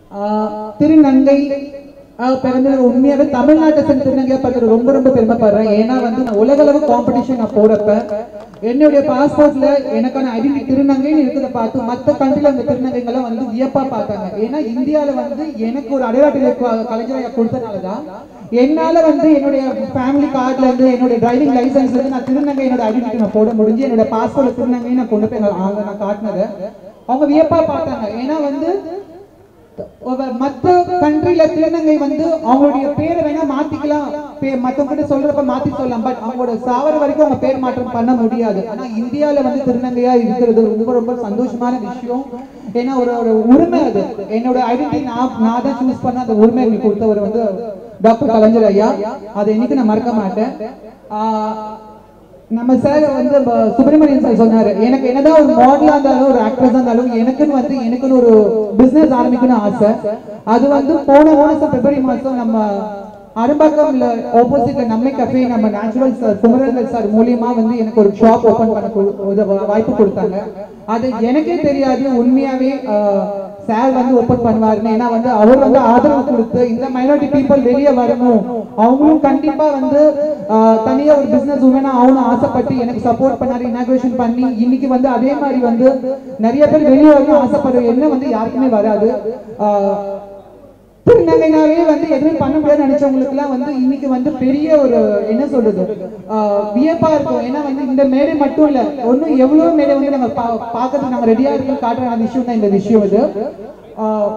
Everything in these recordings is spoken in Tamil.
ஆஹ் திருநங்கை ஆஹ் பிறந்தது உண்மையாவே தமிழ்நாட்டை சேர்ந்த திருநங்கையா பார்த்து ரொம்ப ரொம்ப பெருமைப்படுறேன் ஏன்னா வந்து நான் உலகளவு காம்படிஷன் நான் போறப்ப என்னுடைய பாஸ்போர்ட்ல எனக்கான ஐடென்டி திருநங்கைன்னு இருக்கிறத பார்த்து மற்ற கண்ட்ரில அந்த திருநங்கைகளை வந்து வியப்பா பார்த்தாங்க ஏன்னா இந்தியால வந்து எனக்கு ஒரு அடையாள கலைஞரையா கொடுத்தனாலதான் என்னால வந்து என்னுடைய ஃபேமிலி கார்டுல இருந்து என்னுடைய டிரைவிங் லைசன்ஸ்ல இருந்து நான் திருநங்கை என்னோட ஐடென்டிட்டி நான் போட முடிஞ்சு என்னோட பாஸ்போர்ட்ல திருநங்கை நான் கொண்டு போய் அங்க அங்க நான் காட்டினது அவங்க வியப்பா பார்த்தாங்க ஏன்னா வந்து ஒவ்வொரு மத்த கண்ட்ரில திருநங்கை வந்து அவங்களுடைய பேரை வேணா மாத்திக்கலாம் பே- மத்தவங்க கிட்ட சொல்றப்ப மாத்தி சொல்லலாம் பட் அவங்களோட சாவர வரைக்கும் அவங்க பேர் மாற்றம் பண்ண முடியாது ஆனா இந்தியால வந்து திருநங்கையா இருக்கிறது ரொம்ப ரொம்ப சந்தோஷமான விஷயம் ஏன்னா ஒரு ஒரு உரிமை அது என்னோட ஐடென்டிட்டி நான் நான் தான் சூஸ் பண்ண அந்த உரிமை எங்களுக்கு கொடுத்தவர் வந்து டாக்டர் கலைஞர் ஐயா அதை என்னைக்கு நான் மறக்க மாட்டேன் ஆஹ் நம்ம சார் வந்து நம்ம சுப்பிரமணியன் சார் சொன்னாரு எனக்கு என்னதான் ஒரு மாடலா இருந்தாலும் ஒரு ஆக்ட்ரஸா இருந்தாலும் எனக்குன்னு வந்து எனக்குன்னு ஒரு பிசினஸ் ஆரம்பிக்கணும்னு ஆசை அது வந்து போன மாசம் பிப்ரவரி மாசம் நம்ம அரும்பாக்கம்ல ஆப்போசிட்ல நம்மை கஃபே நம்ம நேச்சுரல் சார் குமரன் சார் மூலியமா வந்து எனக்கு ஒரு ஷாப் ஓபன் பண்ண கு- ஒரு வாய்ப்பு கொடுத்தாங்க அது எனக்கே தெரியாது உண்மையாவே சார் வந்து ஓபன் பண்ணுவாருன்னு ஏன்னா வந்து அவர் வந்து ஆதரவு கொடுத்து இந்த மைனாரிட்டி பீப்புள் வெளியே வரணும் அவங்களும் கண்டிப்பா வந்து ஆஹ், தனியா ஒரு பிசினஸ் உமனா ஆகணும் ஆசைப்பட்டு எனக்கு சப்போர்ட் பண்ணாரு இனாகிரேஷன் பண்ணி இன்னைக்கு வந்து அதே மாதிரி வந்து நிறைய பேர் வெளியே வரணும் ஆசைப்படுற எண்ணம் வந்து யாருக்குமே வராது ஆஹ், திருநங்கைனாவே வந்து எதுவுமே பண்ண முடியாதுன்னு நினைச்சவங்களுக்கு எல்லாம் வந்து இன்னைக்கு வந்து பெரிய ஒரு என்ன சொல்றது ஆஹ் வியப்பா இருக்கும் ஏன்னா வந்து இந்த மேடை மட்டும் இல்ல ஒண்ணும் எவ்வளவு மேடை வந்து நம்ம பா- பார்க்கறதுக்கு நாங்க ரெடியா இருக்கோம் காட்டுற விஷயம் தான் இந்த விஷயம் இது ஆஹ்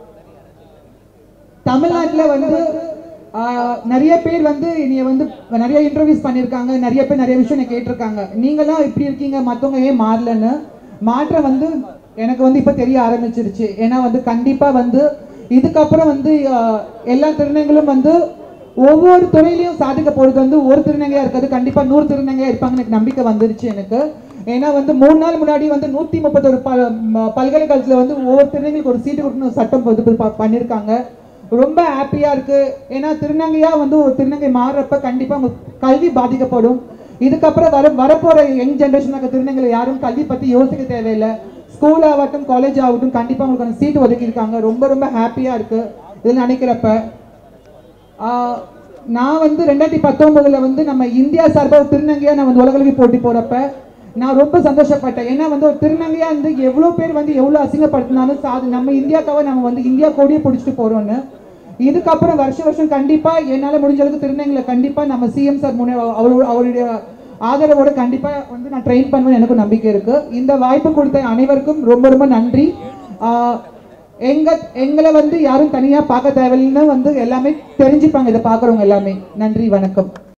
தமிழ்நாட்டுல வந்து ஆஹ், நிறைய பேர் வந்து என்னைய வந்து நிறைய இன்டர்வியூஸ் பண்ணியிருக்காங்க நிறைய பேர் நிறைய விஷயம் என்னை கேட்டிருக்காங்க நீங்களாம் இப்படி இருக்கீங்க மத்தவங்க ஏன் மாறலன்னு மாற்றம் வந்து எனக்கு வந்து இப்ப தெரிய ஆரம்பிச்சிருச்சு ஏன்னா வந்து கண்டிப்பா வந்து இதுக்கப்புறம் வந்து ஆஹ், எல்லா திருநங்களும் வந்து ஒவ்வொரு துறையிலையும் சாதிக்க போறது வந்து ஒரு திருநங்கையா இருக்காது கண்டிப்பா நூறு திருநங்கையா இருப்பாங்கன்னு எனக்கு நம்பிக்கை வந்துருச்சு எனக்கு ஏன்னா வந்து மூணு நாள் முன்னாடி வந்து நூத்தி முப்பத்தொரு ப ம- பல்கலைக்கழகத்துல வந்து ஒவ்வொரு திருநங்கைக்கு ஒரு சீட்டு கொடுக்கணும் சட்டம் வந்து ப- பண்ணியிருக்காங்க ரொம்ப ஹாப்பியா இருக்கு ஏன்னா திருநங்கையா வந்து ஒரு திருநங்கை மாறுறப்ப கண்டிப்பா உங்க கல்வி பாதிக்கப்படும் இதுக்கப்புறம் வர வரப்போற யங் ஜென்ரேஷனுக்கு திருநங்கையில யாரும் கல்வி பத்தி யோசிக்க தேவையில்லை ஸ்கூல் ஆகட்டும் காலேஜ் ஆகட்டும் கண்டிப்பா உங்களுக்கு சீட் ஒதுக்கியிருக்காங்க ரொம்ப ரொம்ப ஹாப்பியா இருக்கு இதில் நினைக்கிறப்ப ஆஹ் நான் வந்து ரெண்டாயிரத்தி பத்தொன்பதுல வந்து நம்ம இந்தியா சார்பா ஒரு திருநங்கையா நான் வந்து உலகளவி போட்டி போறப்ப நான் ரொம்ப சந்தோஷப்பட்டேன் ஏன்னா வந்து ஒரு திருநங்கையா இருந்து எவ்வளவு பேர் வந்து எவ்வளவு அசிங்கப்படுத்தினாலும் சாது நம்ம இந்தியாக்காக நம்ம வந்து இந்தியா கொடியை பிடிச்சிட்டு போறோம்னு இதுக்கப்புறம் வருஷம் வருஷம் கண்டிப்பா என்னால முடிஞ்ச அளவுக்கு திருநங்கைகளை கண்டிப்பா நம்ம சிஎம் சார் முன்னே அவரு அவருடைய ஆதரவோட கண்டிப்பா வந்து நான் ட்ரெயின் பண்ணுவேன் எனக்கு நம்பிக்கை இருக்கு இந்த வாய்ப்பு கொடுத்த அனைவருக்கும் ரொம்ப ரொம்ப நன்றி ஆஹ் எங்க எங்களை வந்து யாரும் தனியா பார்க்க தேவையில்லைன்னு வந்து எல்லாமே தெரிஞ்சுப்பாங்க இதை பார்க்குறவங்க எல்லாமே நன்றி வணக்கம்